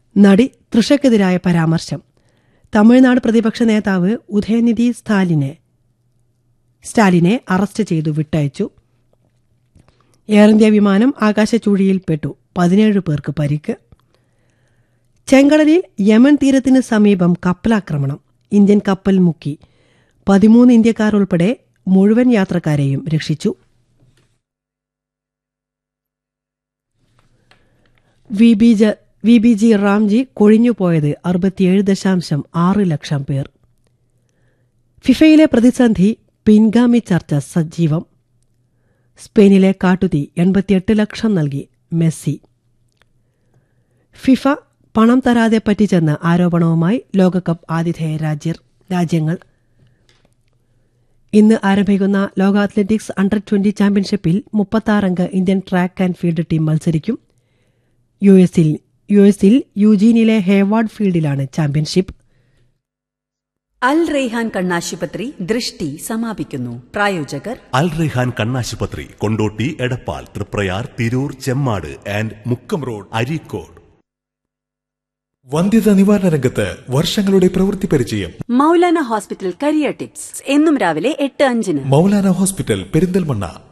നടി തൃഷയ്ക്കെതിരായ പരാമർശം തമിഴ്നാട് പ്രതിപക്ഷ നേതാവ് ഉദയനിധി സ്റ്റാലിനെ സ്റ്റാലിനെ അറസ്റ്റ് ചെയ്തു വിട്ടയച്ചു എയർ ഇന്ത്യ വിമാനം ആകാശച്ചൂഴിയിൽപ്പെട്ടു പതിനേഴ് പേർക്ക് പരിക്ക് ചെങ്കടലിൽ യമൻ തീരത്തിന് സമീപം കപ്പലാക്രമണം ഇന്ത്യൻ കപ്പൽ മുക്കി പതിമൂന്ന് ഇന്ത്യക്കാർ ഉൾപ്പെടെ മുഴുവൻ യാത്രക്കാരെയും രക്ഷിച്ചു V B G V B G Ramji കൊഴിഞ്ഞുപോയത് അറുപത്തിയേഴ് ദശാംശം ആറ് ലക്ഷം പേർ ഫിഫയിലെ പ്രതിസന്ധി പിൻഗാമി ചർച്ച സജീവം സ്പെയിനിലെ കാട്ടുതീ എൺപത്തിയെട്ട് ലക്ഷം നൽകി മെസ്സി ഫിഫ പണം തരാതെ പറ്റിച്ചെന്ന ആരോപണവുമായി ലോകകപ്പ് ആതിഥേയ രാജ്യർ രാജ്യങ്ങൾ ഇന്ന് ആരംഭിക്കുന്ന ലോക അത്ലറ്റിക്സ് അണ്ടർ ട്വന്റി ചാമ്പ്യൻഷിപ്പിൽ മുപ്പത്താറംഗ Indian track and field team മത്സരിക്കും യു എസിൽ യു എസിൽ യുജീനിലെ ഹേവാർഡ് ഫീൽഡിലാണ് ചാമ്പ്യൻഷിപ്പ് അൽ റെയ്ഹാൻ കണ്ണാശുപത്രി ദൃഷ്ടി സമാപിക്കുന്നു പ്രായോജകർ അൽ റെഹാൻ കണ്ണാശുപത്രി കൊണ്ടോട്ടി എടപ്പാൾ തൃപ്രയാർ തിരൂർ ചെമ്മാട് ആൻഡ് മുക്കം റോഡ് അരീക്കോട് വന്ധ്യത നിവാരണ രംഗത്ത് വർഷങ്ങളുടെ പ്രവൃത്തി പരിചയം മൗലാന ഹോസ്പിറ്റൽ കരിയർ ടിപ്സ് എന്നും രാവിലെ എട്ട് അഞ്ചിന് മൗലാന ഹോസ്പിറ്റൽ പെരിന്തൽമണ്ണ